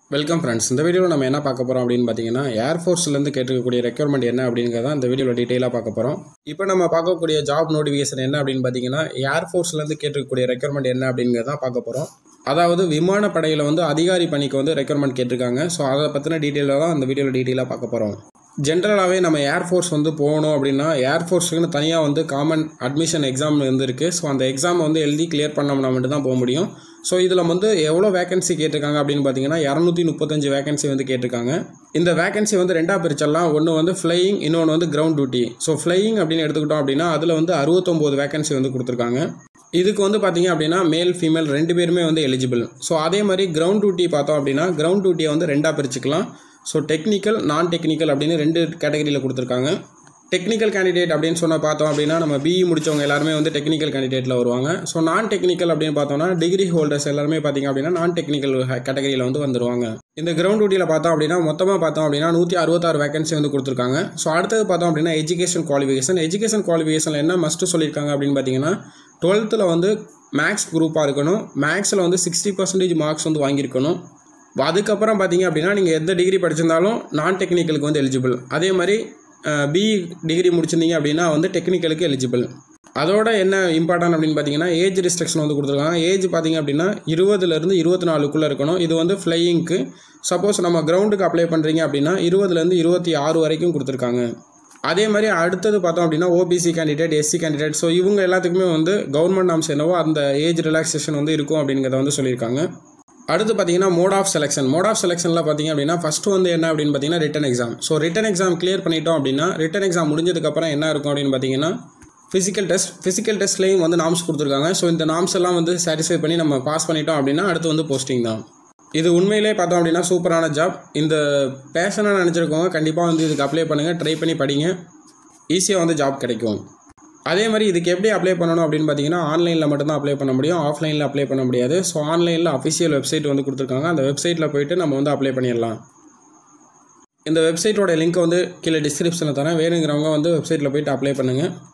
welcome friends இந்த வீடியோவில் நம்ம என்ன பார்க்க போகிறோம் அப்படின்னு பார்த்தீங்கன்னா ஏர்ஃபோர்ஸ்லேருந்து கேட்டிருக்கக்கூடிய ரெக்யர்மெண்ட் என்ன அப்படிங்கிறத இந்த வீடியோவில் டீட்டெயிலாக பார்க்க போகிறோம் இப்போ நம்ம பார்க்கக்கூடிய ஜாப் நோட்டிஃபிகேஷன் என்ன அப்படின்னு பார்த்தீங்கன்னா ஏர்ஃபோர்ஸ்லேருந்து கேட்டிருக்கக்கூடிய ரெக்யர்மெண்ட் என்ன அப்படிங்கிறத பார்க்க போகிறோம் அதாவது விமானப்படையில் வந்து அதிகாரி பணிக்கு வந்து ரெக்யர்மெண்ட் கேட்டிருக்காங்க ஸோ அதை பற்றின டீட்டெயிலாக தான் இந்த வீடியோவில் டீட்டெயிலாக பார்க்க போகிறோம் ஜென்ரலாகவே நம்ம ஏர்ஃபோர்ஸ் வந்து போகணும் அப்படின்னா ஏர்ஃபோர்ஸுக்குன்னு தனியாக வந்து காமன் அட்மிஷன் எக்ஸாம் வந்து இருக்குது ஸோ அந்த எக்ஸாம் வந்து எழுதி கிளியர் பண்ணோம்னா மட்டும் தான் போக முடியும் ஸோ இதில் வந்து எவ்வளோ வேகன்சி கேட்டிருக்காங்க அப்படின்னு பார்த்தீங்கன்னா இரநூத்தி முப்பத்தஞ்சு வேகன்சி வந்து கேட்டிருக்காங்க இந்த வேகன்சி வந்து ரெண்டாக பிரிச்சிடலாம் ஒன்று வந்து ஃப்ளையிங் இன்னொன்று வந்து கிரவுண்ட் டியூட்டி ஸோ ஃப்ளையிங் அப்படின்னு எடுத்துக்கிட்டோம் அப்படின்னா அதில் வந்து அறுபத்தொம்போது வேகன்சி வந்து கொடுத்துருக்காங்க இதுக்கு வந்து பார்த்தீங்க அப்படின்னா மேல் ஃபீமேல் ரெண்டு பேருமே வந்து எலிஜிபிள் ஸோ அதே மாதிரி கிரவுண்ட் டியூட்டி பார்த்தோம் அப்படின்னா கிரவுண்ட் டியூட்டியை வந்து ரெண்டாக பிரிச்சுக்கலாம் ஸோ டெக்னிக்கல் நான் டெக்னிக்கல் அப்படின்னு ரெண்டு கேட்டகரியில் கொடுத்துருக்காங்க டெக்னிக்கல் கேண்டிடேட் அப்படின்னு சொன்ன பார்த்தோம் அப்படின்னா நம்ம பிஇ முடிச்சவங்க எல்லாருமே வந்து டெக்னிக்கல் கேண்டிடேட்டில் வருவாங்க ஸோ நான் டெக்னிக்கல் அப்படின்னு பார்த்தோம்னா டிகிரி ஹோல்டர்ஸ் எல்லாருமே பார்த்தீங்க அப்படின்னா நான் டெக்னிக்கல் கேட்டகரியில் வந்து வந்துருவாங்க இந்த கிரவுண்ட் டியூட்டியில் பார்த்தோம் அப்படின்னா மொத்தமாக பார்த்தோம் அப்படின்னா நூற்றி அறுபத்தாறு வேகன்சி வந்து கொடுத்துருக்காங்க ஸோ அடுத்தது பார்த்தோம் அப்படின்னா எஜுகேஷன் குவாலிஃபிகேஷன் எஜுகேஷன் குவாலிஃபிகேஷனில் என்ன மஸ்ட்டு சொல்லியிருக்காங்க அப்படின்னு பார்த்தீங்கன்னா டுவெல்த்தில் வந்து மேக்ஸ் குரூப்பாக இருக்கணும் மேக்ஸில் வந்து சிக்ஸ்டி பர்சன்டேஜ் மார்க்ஸ் வந்து வாங்கியிருக்கணும் அதுக்கப்புறம் பார்த்தீங்க அப்படின்னா நீங்கள் எந்த டிகிரி படிச்சிருந்தாலும் நான் டெக்னிக்கலுக்கு வந்து எலிஜிபிள் அதே மாதிரி பிஇ டிகிரி முடிச்சிருந்தீங்க அப்படின்னா வந்து டெக்னிக்கலுக்கு எலிஜிபிள் அதோட என்ன இம்பார்ட்டன்ட் அப்படின்னு பார்த்தீங்கன்னா ஏஜ் ரிஸ்ட்ரிக்ஷன் வந்து கொடுத்துருக்காங்க ஏஜ் பார்த்தீங்க அப்படின்னா இருபதுலேருந்து இருபத்தி நாலுக்குள்ளே இருக்கணும் இது வந்து ஃப்ளையிங்க்கு சப்போஸ் நம்ம கிரவுண்டுக்கு அப்ளை பண்ணுறீங்க அப்படின்னா இருபதுலேருந்து இருபத்தி ஆறு வரைக்கும் கொடுத்துருக்காங்க அதே மாதிரி அடுத்தது பார்த்தோம் அப்படின்னா OBC candidate SC candidate so இவங்க எல்லாத்துக்குமே வந்து கவர்மெண்ட் நாம்ஸ் என்னவோ அந்த ஏஜ் ரிலாக்ஸேஷன் வந்து இருக்கும் அப்படிங்கிறத வந்து சொல்லியிருக்காங்க அடுத்து பார்த்தீங்கன்னா mode of selection mode of செலெக்ஷனில் பார்த்தீங்க அப்படின்னா ஃபஸ்ட்டு வந்து என்ன அப்படின்னு பார்த்தீங்கன்னா written exam so written exam clear பண்ணிட்டோம் அப்படின்னா ரிட்டன் எக்ஸாம் முடிஞ்சதுக்கப்புறம் என்ன இருக்கும் அப்படின்னு பார்த்தீங்கன்னா ஃபிசிக்கல் டெஸ்ட் ஃபிசிக்கல் டெஸ்ட்லேயும் வந்து நாம்ஸ் கொடுத்துருக்காங்க ஸோ இந்த நாம்ஸ் எல்லாம் வந்து சாட்டிஸ்ஃபை பண்ணி நம்ம பாஸ் பண்ணிட்டோம் அப்படின்னா அடுத்து வந்து போஸ்டிங் தான் இது உண்மையிலே பார்த்தோம் அப்படின்னா சூப்பரான ஜாப் இந்த பேஷனாக நினச்சிருக்கவங்க கண்டிப்பாக வந்து இதுக்கு அப்ளை பண்ணுங்கள் ட்ரை பண்ணி படிங்க ஈஸியாக வந்து ஜாப் கிடைக்கும் அதே மாதிரி இதுக்கு எப்படி அப்ளை பண்ணணும் அப்படின்னு பார்த்தீங்கன்னா ஆன்லைனில் மட்டும்தான் அப்ளை பண்ண முடியும் ஆஃப்லைனில் அப்ளை பண்ண முடியாது ஸோ ஆன்லைனில் அஃபிஷியல் வெப்சைட் வந்து கொடுத்துருக்காங்க அந்த வெப்சைட்டில் போயிட்டு நம்ம வந்து அப்ளை பண்ணிடலாம் இந்த வெப்சைட்டோட லிங்க்கை வந்து கீழே டிஸ்கிரிப்ஷனில் தரேன் வேணுங்கிறவங்க வந்து வெப்சைட்டில் போயிட்டு அப்ளை பண்ணுங்கள்